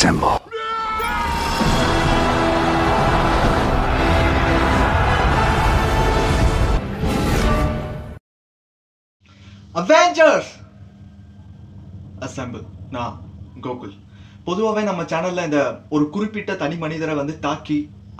Assemble. Avengers assemble நான் கோகுல் பொதுவாகவே நம்ம சேனல்ல இந்த ஒரு குறிப்பிட்ட தனி மனிதரை வந்து தாக்கி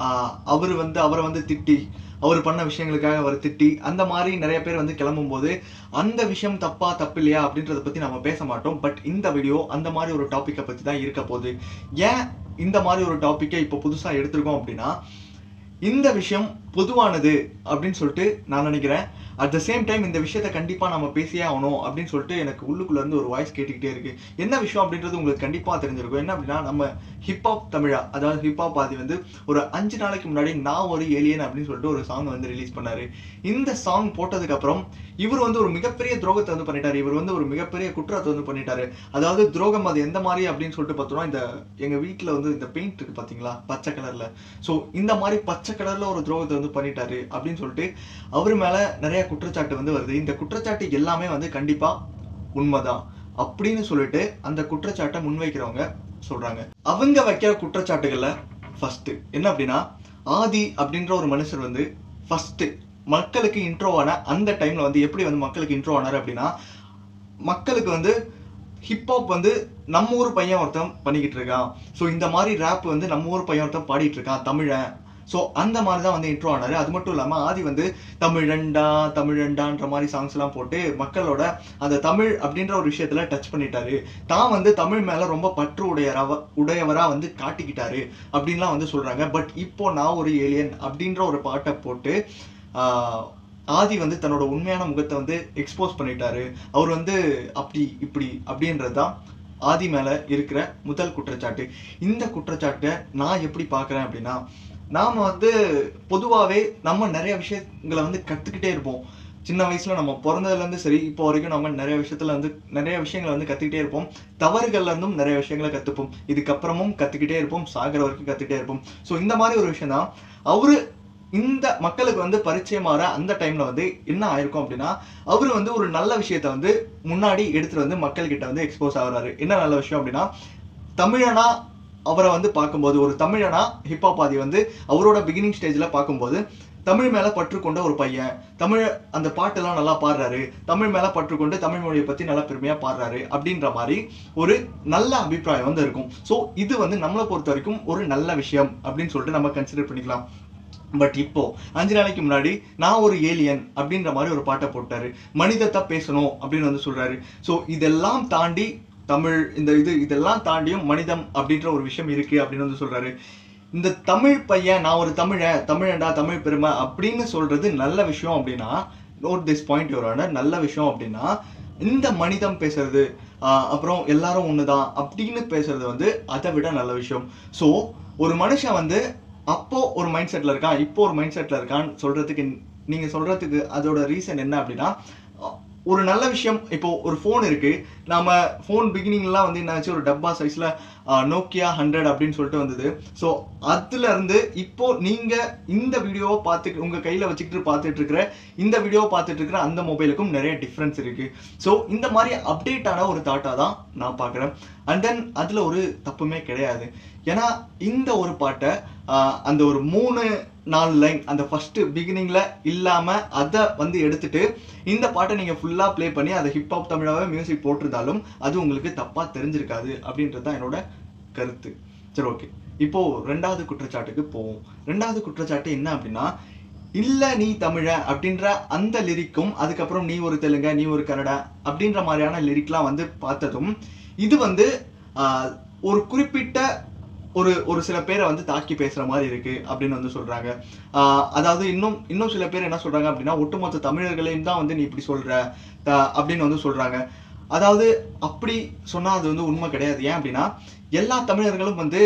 அவர் வந்து அவரை வந்து திட்டி அவர் பண்ண விஷயங்களுக்காக அவர் திட்டி அந்த மாதிரி நிறைய பேர் வந்து கிளம்பும் போது அந்த விஷயம் தப்பா தப்பு இல்லையா அப்படின்றத பத்தி நம்ம பேச மாட்டோம் பட் இந்த வீடியோ அந்த மாதிரி ஒரு டாப்பிக்கை பத்தி தான் இருக்க போகுது ஏன் இந்த மாதிரி ஒரு டாப்பிக்கை இப்போ புதுசா எடுத்திருக்கோம் அப்படின்னா இந்த விஷயம் பொதுவானது அப்படின்னு சொல்லிட்டு நான் நினைக்கிறேன் அட் த சேம் டைம் இந்த விஷயத்த கண்டிப்பா நம்ம பேசியே ஆகணும் அப்படின்னு சொல்லிட்டு எனக்கு உள்ளுக்குள்ள இருந்து ஒரு வாய்ஸ் கேட்டுக்கிட்டே இருக்கு என்ன விஷயம் அப்படின்றது உங்களுக்கு கண்டிப்பா தெரிஞ்சிருக்கும் என்ன அப்படின்னா நம்ம ஹிப்ஹாப் தமிழா அதாவது ஹிப்ஹாப் ஆதி வந்து ஒரு அஞ்சு நாளைக்கு முன்னாடி நான் ஒரு ஏலியன் அப்படின்னு சொல்லிட்டு ஒரு சாங் வந்து ரிலீஸ் பண்ணாரு இந்த சாங் போட்டதுக்கு அப்புறம் இவர் வந்து ஒரு மிகப்பெரிய துரோகத்தை வந்து பண்ணிட்டாரு இவர் வந்து ஒரு மிகப்பெரிய குற்றத்தை வந்து பண்ணிட்டாரு அதாவது துரோகம் அது எந்த மாதிரி அப்படின்னு சொல்லிட்டு பார்த்தோம்னா இந்த எங்க வீட்ல வந்து இந்த பெயிண்ட் இருக்கு பாத்தீங்களா பச்சை கலர்ல ஸோ இந்த மாதிரி பச்சை கலர்ல ஒரு துரோகத்தை வந்து பண்ணிட்டாரு அப்படின்னு சொல்லிட்டு அவர் மேல நிறைய குற்றச்சாட்டு வந்து வருது இந்த குற்றச்சாட்டு எல்லாமே வந்து கண்டிப்பா உண்மைதான் அப்படின்னு சொல்லிட்டு அந்த குற்றச்சாட்டை முன்வைக்கிறவங்க சொல்றாங்க அவங்க வைக்கிற குற்றச்சாட்டுகள்ல ஃபர்ஸ்ட் என்ன அப்படின்னா ஆதி அப்படின்ற ஒரு மனுஷர் வந்து ஃபர்ஸ்ட் மக்களுக்கு இன்ட்ரோ ஆன அந்த டைம்ல வந்து எப்படி வந்து மக்களுக்கு இன்ட்ரோ ஆனாரு அப்படின்னா மக்களுக்கு வந்து ஹிப்ஹாப் வந்து நம்ம ஊர் பையன் ஒருத்தன் பண்ணிக்கிட்டு இருக்கான் ஸோ இந்த மாதிரி ரேப் வந்து நம்ம ஊர் பையன் ஒருத்தன் பாடிட்டு இருக்கான் தமிழன் ஸோ அந்த மாதிரி தான் வந்து இன்ட்ரோ ஆனாரு அது மட்டும் இல்லாமல் ஆதி வந்து தமிழண்டா தமிழண்டான்ற மாதிரி சாங்ஸ் எல்லாம் போட்டு மக்களோட அந்த தமிழ் அப்படின்ற ஒரு விஷயத்துல டச் பண்ணிட்டாரு தான் வந்து தமிழ் மேல ரொம்ப பற்று உடையரவ உடையவரா வந்து காட்டிக்கிட்டாரு அப்படின்லாம் வந்து சொல்றாங்க பட் இப்போ நான் ஒரு ஏலியன் அப்படின்ற ஒரு பாட்டை போட்டு ஆஹ், ஆதி வந்து தன்னோட உண்மையான முகத்தை வந்து எக்ஸ்போஸ் பண்ணிட்டாரு அவர் வந்து அப்படி இப்படி அப்படின்றது தான் ஆதி மேல இருக்கிற முதல் குற்றச்சாட்டு இந்த குற்றச்சாட்டை நான் எப்படி பார்க்கறேன் அப்படின்னா நாம வந்து பொதுவாகவே நம்ம நிறைய விஷயங்களை வந்து கத்துக்கிட்டே இருப்போம் சின்ன வயசுல நம்ம பிறந்ததுல இருந்து சரி இப்போ வரைக்கும் நம்ம நிறைய விஷயத்துல வந்து நிறைய விஷயங்களை வந்து கத்துக்கிட்டே இருப்போம் தவறுகள்ல இருந்தும் நிறைய விஷயங்களை கத்துப்போம் இதுக்கப்புறமும் கத்துக்கிட்டே இருப்போம் சாகிற வரைக்கும் கத்துக்கிட்டே இருப்போம் ஸோ இந்த மாதிரி ஒரு விஷயம் தான் அவரு இந்த மக்களுக்கு வந்து பரிச்சயமாற அந்த டைம்ல வந்து என்ன ஆயிருக்கும் அப்படின்னா அவர் வந்து ஒரு நல்ல விஷயத்த வந்து முன்னாடி எடுத்துட்டு வந்து மக்கள்கிட்ட வந்து எக்ஸ்போஸ் ஆகுறாரு என்ன நல்ல விஷயம் அப்படின்னா தமிழனா அவரை வந்து பார்க்கும்போது ஒரு தமிழனா ஹிப்ஹாப் ஆதி வந்து அவரோட பிகினிங் ஸ்டேஜ்ல பார்க்கும்போது தமிழ் மேல பற்று கொண்ட ஒரு பையன் தமிழ் அந்த பாட்டெல்லாம் நல்லா பாடுறாரு தமிழ் மேல பற்று கொண்டு தமிழ் மொழியை பத்தி நல்லா பெருமையா பாடுறாரு அப்படின்ற மாதிரி ஒரு நல்ல அபிப்பிராயம் வந்து இருக்கும் ஸோ இது வந்து நம்மளை பொறுத்த வரைக்கும் ஒரு நல்ல விஷயம் அப்படின்னு சொல்லிட்டு நம்ம கன்சிடர் பண்ணிக்கலாம் பட் இப்போ அஞ்சு நாளைக்கு முன்னாடி நான் ஒரு ஏலியன் அப்படின்ற மாதிரி ஒரு பாட்டை போட்டாரு மனிதத்தை பேசணும் அப்படின்னு வந்து சொல்றாரு ஸோ இதெல்லாம் தாண்டி தமிழ் இந்த இது இதெல்லாம் தாண்டியும் மனிதம் அப்படின்ற ஒரு விஷயம் இருக்கு அப்படின்னு வந்து சொல்றாரு இந்த தமிழ் பையன் நான் ஒரு தமிழன் தமிழன்டா தமிழ் பெருமை அப்படின்னு சொல்றது நல்ல விஷயம் அப்படின்னா நோட் திஸ் பாயிண்ட் யோரான நல்ல விஷயம் அப்படின்னா இந்த மனிதம் பேசுறது ஆஹ் அப்புறம் எல்லாரும் ஒண்ணுதான் அப்படின்னு பேசுறது வந்து அதை விட நல்ல விஷயம் ஸோ ஒரு மனுஷன் வந்து அப்போ ஒரு மைண்ட் செட்ல இருக்கான் இப்போ ஒரு மைண்ட் செட்ல இருக்கான்னு சொல்றதுக்கு நீங்க சொல்றதுக்கு அதோட ரீசன் என்ன அப்படின்னா அஹ் ஒரு நல்ல விஷயம் இப்போ ஒரு ஃபோன் இருக்கு நாம ஃபோன் பிகினிங்லாம் வந்து என்னாச்சு ஒரு டப்பா சைஸ்ல நோக்கியா ஹண்ட்ரட் அப்படின்னு சொல்லிட்டு வந்தது ஸோ அதுல இருந்து இப்போ நீங்க இந்த வீடியோவை பார்த்து உங்க கையில வச்சுக்கிட்டு பார்த்துட்டு இருக்கிற இந்த வீடியோவை பார்த்துட்டு இருக்கிற அந்த மொபைலுக்கும் நிறைய டிஃப்ரென்ஸ் இருக்கு ஸோ இந்த மாதிரி அப்டேட் ஆன ஒரு தாட்டா தான் நான் பார்க்குறேன் அண்ட் தென் அதுல ஒரு தப்புமே கிடையாது ஏன்னா இந்த ஒரு பாட்டை ஆஹ், அந்த ஒரு மூணு நாலு லைன் அந்த ஃபர்ஸ்ட் பிகினிங்ல இல்லாம அதை வந்து எடுத்துட்டு இந்த பாட்டை நீங்க ஃபுல்லா ப்ளே பண்ணி அதை ஹிப்ஹாப் தமிழாவே மியூசிக் போட்டிருந்தாலும் அது உங்களுக்கு தப்பா தெரிஞ்சிருக்காது அப்படின்றது தான் என்னோட கருத்து சரி ஓகே இப்போ ரெண்டாவது குற்றச்சாட்டுக்கு போவோம் ரெண்டாவது குற்றச்சாட்டு என்ன அப்படின்னா இல்ல நீ தமிழ அப்படின்ற அந்த லிரிக்கும் அதுக்கப்புறம் நீ ஒரு தெலுங்க நீ ஒரு கன்னடா அப்படின்ற மாதிரியான லிரிக்லாம் வந்து பார்த்ததும் இது வந்து ஆஹ், ஒரு குறிப்பிட்ட ஒரு ஒரு சில பேரை வந்து தாக்கி பேசுற மாதிரி இருக்கு அப்படின்னு வந்து சொல்றாங்க ஆஹ், அதாவது இன்னும் இன்னும் சில பேர் என்ன சொல்றாங்க அப்படின்னா ஒட்டுமொத்த தமிழர்களையும் தான் வந்து நீ இப்படி சொல்ற த- அப்படின்னு வந்து சொல்றாங்க அதாவது அப்படி சொன்னா அது வந்து உண்மை கிடையாது ஏன் அப்படின்னா எல்லா தமிழர்களும் வந்து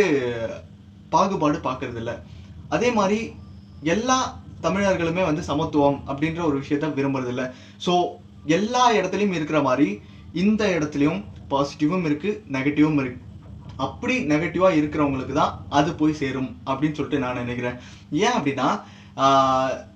பாகுபாடு பார்க்கறது இல்ல அதே மாதிரி எல்லா தமிழர்களுமே வந்து சமத்துவம் அப்படின்ற ஒரு விஷயத்த விரும்புறது இல்ல ஸோ எல்லா இடத்துலையும் இருக்கிற மாதிரி இந்த இடத்துலையும் பாசிட்டிவும் இருக்கு நெகட்டிவும் இருக்கு அப்படி நெகட்டிவா இருக்கிறவங்களுக்கு தான் அது போய் சேரும் அப்படின்னு சொல்லிட்டு நான் நினைக்கிறேன் ஏன் அப்படின்னா ஆஹ்,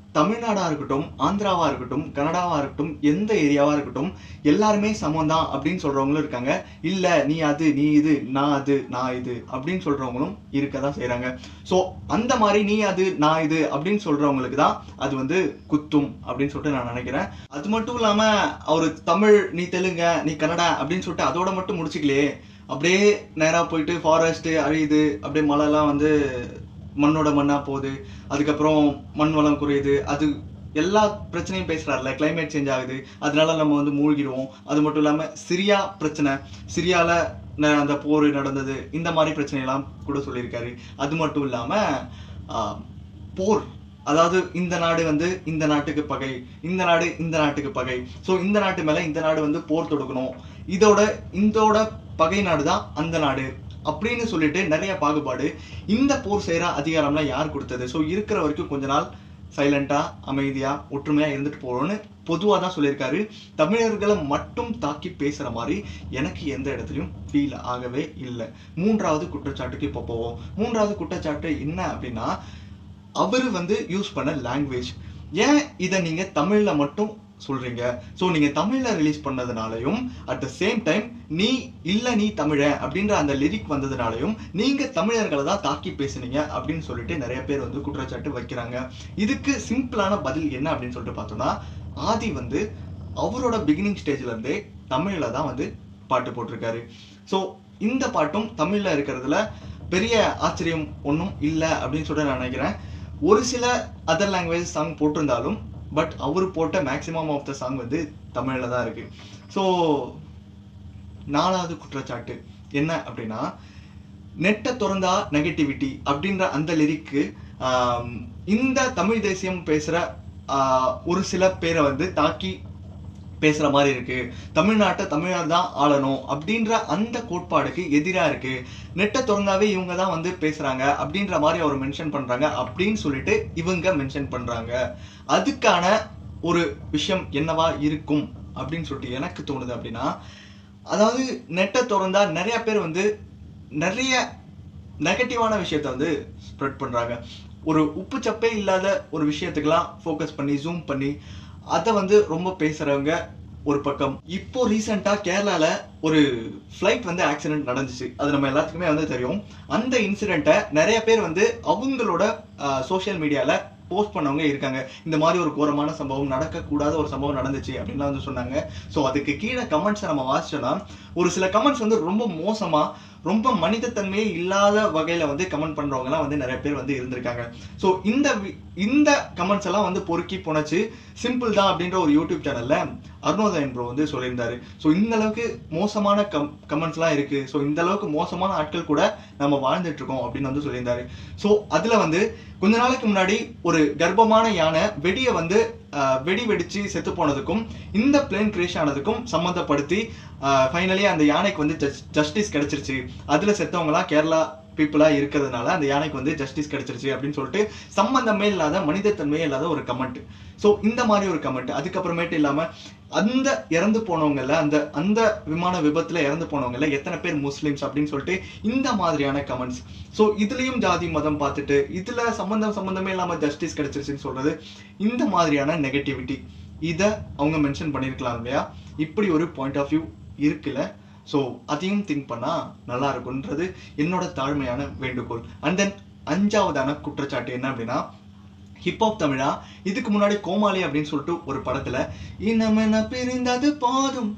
தமிழ்நாடா இருக்கட்டும் ஆந்திராவா இருக்கட்டும் கனடாவா இருக்கட்டும் எந்த ஏரியாவா இருக்கட்டும் எல்லாருமே சமம் தான் அப்படின்னு சொல்றவங்களும் இருக்காங்க இல்ல நீ அது நீ இது நான் அது நான் இது அப்படின்னு சொல்றவங்களும் இருக்க தான் செய்றாங்க ஸோ அந்த மாதிரி நீ அது நான் இது அப்படின்னு சொல்றவங்களுக்கு தான் அது வந்து குத்தும் அப்படின்னு சொல்லிட்டு நான் நினைக்கிறேன் அது மட்டும் இல்லாம அவர் தமிழ் நீ தெலுங்க நீ கன்னடா அப்படின்னு சொல்லிட்டு அதோட மட்டும் முடிச்சுக்கலையே அப்படியே நேரா போயிட்டு ஃபாரஸ்ட் அழியுது அப்படியே மழைலாம் வந்து மண்ணோட மண்ணா போகுது அதுக்கப்புறம் மண் வளம் குறையுது அது எல்லா பிரச்சனையும் பேசுறாருல climate சேஞ்ச் ஆகுது அதனால நம்ம வந்து மூழ்கிடுவோம் அது மட்டும் இல்லாம சிரியா பிரச்சனை சிரியால ந- அந்த போர் நடந்தது இந்த மாதிரி பிரச்சனையெல்லாம் கூட சொல்லியிருக்காரு அது மட்டும் இல்லாம ஆஹ், போர் அதாவது இந்த நாடு வந்து இந்த நாட்டுக்கு பகை இந்த நாடு இந்த நாட்டுக்கு பகை ஸோ இந்த நாட்டு மேல இந்த நாடு வந்து போர் தொடுக்கணும் இதோட இந்தோட பகை நாடு தான் அந்த நாடு அப்படின்னு சொல்லிட்டு நிறைய பாகுபாடு இந்த போர் செய்யற அதிகாரம்லாம் யார் கொடுத்தது ஸோ இருக்கிற வரைக்கும் கொஞ்ச நாள் சைலண்டா அமைதியா ஒற்றுமையா இருந்துட்டு போறோம்னு பொதுவா தான் சொல்லியிருக்காரு தமிழர்களை மட்டும் தாக்கி பேசுற மாதிரி எனக்கு எந்த இடத்துலயும் ஃபீல் ஆகவே இல்லை மூன்றாவது குற்றச்சாட்டுக்கு இப்போ போவோம் மூன்றாவது குற்றச்சாட்டு என்ன அப்படின்னா அவர் வந்து யூஸ் பண்ண லாங்குவேஜ் ஏன் இதை நீங்க தமிழ்ல மட்டும் சொல்றீங்க ஸோ நீங்க தமிழ்ல ரிலீஸ் பண்ணதுனாலையும் அட் த சேம் டைம் நீ இல்ல நீ தமிழன் அப்படின்ற அந்த லிரிக் வந்ததுனாலையும் நீங்க தமிழர்களை தான் தாக்கி பேசுனீங்க அப்படின்னு சொல்லிட்டு நிறைய பேர் வந்து குற்றச்சாட்டு வைக்கிறாங்க இதுக்கு சிம்பிளான பதில் என்ன அப்படின்னு சொல்லிட்டு பார்த்தோம்னா ஆதி வந்து அவரோட பிகினிங் ஸ்டேஜ்ல இருந்தே தமிழ்ல தான் வந்து பாட்டு போட்டிருக்காரு ஸோ இந்த பாட்டும் தமிழ்ல இருக்கிறதுல பெரிய ஆச்சரியம் ஒன்றும் இல்லை அப்படின்னு சொல்லிட்டு நான் நினைக்கிறேன் ஒரு சில அதர் லாங்குவேஜ் சாங் போட்டிருந்தாலும் பட் அவர் போட்ட மேக்ஸிமம் ஆஃப் த சாங் வந்து தமிழில் தான் இருக்கு ஸோ நாலாவது குற்றச்சாட்டு என்ன அப்படின்னா நெட்டை திறந்தா நெகட்டிவிட்டி அப்படின்ற அந்த லிரிக்கு இந்த தமிழ் தேசியம் பேசுற ஆஹ், ஒரு சில பேரை வந்து தாக்கி பேசுற மாதிரி இருக்கு தமிழ்நாட்டை தமிழர் தான் ஆளணும் அப்படின்ற அந்த கோட்பாடுக்கு எதிரா இருக்கு நெட்டை திறந்தாவே இவங்க தான் வந்து பேசுறாங்க அப்படின்ற மாதிரி அவர் மென்ஷன் பண்றாங்க அப்படின்னு சொல்லிட்டு இவங்க மென்ஷன் பண்றாங்க அதுக்கான ஒரு விஷயம் என்னவா இருக்கும் அப்படின்னு சொல்லிட்டு எனக்கு தோணுது அப்படின்னா அதாவது நெட்டை திறந்தா நிறைய பேர் வந்து நிறைய நெகட்டிவான விஷயத்த வந்து ஸ்ப்ரெட் பண்றாங்க ஒரு உப்பு சப்பே இல்லாத ஒரு விஷயத்துக்கெல்லாம் ஃபோக்கஸ் பண்ணி ஜூம் பண்ணி அதை வந்து ரொம்ப பேசுறவங்க ஒரு பக்கம் இப்போ ரீசெண்டா கேரளால ஒரு ஃப்ளைட் வந்து ஆக்சிடென்ட் நடந்துச்சு அது நம்ம எல்லாத்துக்குமே வந்து தெரியும் அந்த இன்சிடென்ட்டை நிறைய பேர் வந்து அவங்களோட சோஷியல் மீடியால போஸ்ட் பண்ணவங்க இருக்காங்க இந்த மாதிரி ஒரு கோரமான சம்பவம் நடக்கக்கூடாத ஒரு சம்பவம் நடந்துச்சு அப்படின்லாம் வந்து சொன்னாங்க ஸோ அதுக்கு கீழே கமெண்ட்ஸை நம்ம வாசிச்சோம்னா ஒரு சில கமெண்ட்ஸ் வந்து ரொம்ப மோசமா ரொம்ப மனிதத்தன்மையே இல்லாத வகையில வந்து கமெண்ட் பண்றவங்கலாம் வந்து நிறைய பேர் வந்து இருந்திருக்காங்க ஸோ இந்த வி- இந்த கமெண்ட்ஸ் எல்லாம் வந்து பொறுக்கி புனைச்சு சிம்பிள் தான் அப்படின்ற ஒரு யூடியூப் சேனல்ல அருணோதயன் ப்ரோ வந்து சொல்லியிருந்தாரு ஸோ இந்த அளவுக்கு மோசமான கம் கமெண்ட்ஸ்லாம் இருக்கு ஸோ இந்த அளவுக்கு மோசமான ஆட்கள் கூட நம்ம வாழ்ந்துட்டு இருக்கோம் அப்படின்னு வந்து சொல்லியிருந்தாரு ஸோ அதுல வந்து கொஞ்ச நாளைக்கு முன்னாடி ஒரு கர்ப்பமான யானை வெடியை வந்து ஆஹ், வெடி வெடிச்சு செத்து போனதுக்கும் இந்த பிளேன் கிரேஷ் ஆனதுக்கும் சம்மந்தப்படுத்தி ஃபைனலி அந்த யானைக்கு வந்து ஜஸ்டிஸ் கிடைச்சிருச்சு அதுல செத்தவங்கலாம் கேரளா பீப்புளா இருக்கிறதுனால அந்த யானைக்கு வந்து ஜஸ்டிஸ் கிடைச்சிருச்சு அப்படின்னு சொல்லிட்டு சம்பந்தமே இல்லாத மனிதத்தன்மையே இல்லாத ஒரு கமெண்ட் ஸோ இந்த மாதிரி ஒரு கமெண்ட் அதுக்கப்புறமேட்டு இல்லாம அந்த இறந்து போனவங்கல அந்த அந்த விமான விபத்துல இறந்து போனவங்கல எத்தனை பேர் முஸ்லிம்ஸ் அப்படின்னு சொல்லிட்டு இந்த மாதிரியான கமெண்ட்ஸ் ஸோ இதுலயும் ஜாதி மதம் பார்த்துட்டு இதுல சம்பந்தம் சம்பந்தமே இல்லாம ஜஸ்டிஸ் கிடைச்சிருச்சுன்னு சொல்றது இந்த மாதிரியான நெகட்டிவிட்டி இதை அவங்க மென்ஷன் பண்ணியிருக்கலாம் இல்லையா இப்படி ஒரு பாயிண்ட் ஆஃப் வியூ இருக்குல்ல ஸோ அதையும் திங்க் பண்ணா நல்லா இருக்கும்ன்றது என்னோட தாழ்மையான வேண்டுகோள் அண்ட் தென் அஞ்சாவதான குற்றச்சாட்டு என்ன அப்படின்னா ஹிப்ஹாப் தமிழா இதுக்கு முன்னாடி கோமாளி அப்படின்னு சொல்லிட்டு ஒரு படத்துல இனமென பிரிந்தது போதும்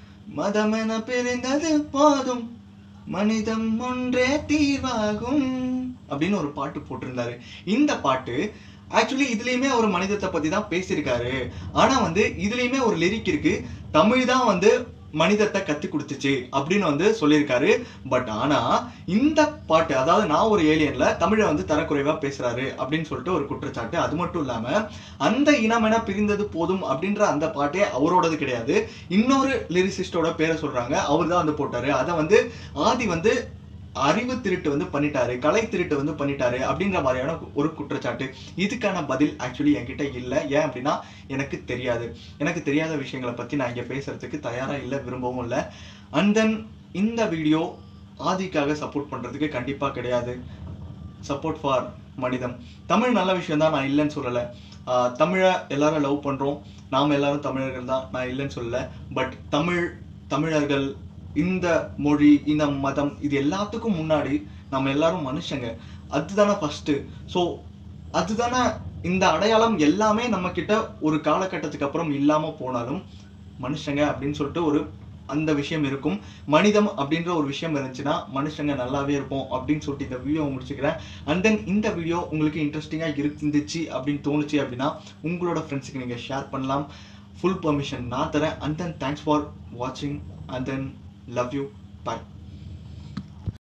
மதமென பிரிந்தது போதும் மனிதம் ஒன்றே தீர்வாகும் அப்படின்னு ஒரு பாட்டு போட்டிருந்தாரு இந்த பாட்டு ஆக்சுவலி இதுலயுமே ஒரு மனிதத்தை பத்தி தான் பேசியிருக்காரு ஆனா வந்து இதுலயுமே ஒரு லிரிக் இருக்கு தமிழ் தான் வந்து மனிதத்தை கத்து கொடுத்துச்சு அப்படின்னு வந்து சொல்லியிருக்காரு பட் ஆனா இந்த பாட்டு அதாவது நான் ஒரு ஏலியன்ல தமிழை வந்து தரக்குறைவா பேசுறாரு அப்படின்னு சொல்லிட்டு ஒரு குற்றச்சாட்டு அது மட்டும் இல்லாம அந்த இனமென பிரிந்தது போதும் அப்படின்ற அந்த பாட்டே அவரோடது கிடையாது இன்னொரு லிரிசிஸ்டோட பேரை சொல்றாங்க அவர் தான் வந்து போட்டாரு அதை வந்து ஆதி வந்து அறிவு திருட்டு வந்து பண்ணிட்டாரு கலை திருட்டு வந்து பண்ணிட்டாரு அப்படின்ற மாதிரியான ஒரு குற்றச்சாட்டு இதுக்கான பதில் ஆக்சுவலி என்கிட்ட இல்லை ஏன் அப்படின்னா எனக்கு தெரியாது எனக்கு தெரியாத விஷயங்களை பத்தி நான் இங்க பேசுறதுக்கு தயாரா இல்லை விரும்பவும் இல்லை அண்ட் தென் இந்த வீடியோ ஆதிக்காக சப்போர்ட் பண்றதுக்கு கண்டிப்பா கிடையாது சப்போர்ட் ஃபார் மனிதம் தமிழ் நல்ல விஷயம் தான் நான் இல்லைன்னு சொல்லலை தமிழை எல்லாரும் லவ் பண்ணுறோம் நாம் எல்லாரும் தமிழர்கள் தான் நான் இல்லைன்னு சொல்லல பட் தமிழ் தமிழர்கள் இந்த மொழி இந்த மதம் இது எல்லாத்துக்கும் முன்னாடி நம்ம எல்லாரும் மனுஷங்க அதுதானே ஃபஸ்ட்டு ஸோ அதுதானே இந்த அடையாளம் எல்லாமே நம்ம கிட்ட ஒரு காலகட்டத்துக்கு அப்புறம் இல்லாமல் போனாலும் மனுஷங்க அப்படின்னு சொல்லிட்டு ஒரு அந்த விஷயம் இருக்கும் மனிதம் அப்படின்ற ஒரு விஷயம் இருந்துச்சுன்னா மனுஷங்க நல்லாவே இருப்போம் அப்படின்னு சொல்லிட்டு இந்த வீடியோ முடிச்சுக்கிறேன் அண்ட் தென் இந்த வீடியோ உங்களுக்கு இன்ட்ரெஸ்டிங்காக இருந்துச்சு அப்படின்னு தோணுச்சு அப்படின்னா உங்களோட ஃப்ரெண்ட்ஸுக்கு நீங்கள் ஷேர் பண்ணலாம் ஃபுல் பர்மிஷன் நான் தரேன் அண்ட் தென் தேங்க்ஸ் ஃபார் வாட்சிங் and then love you by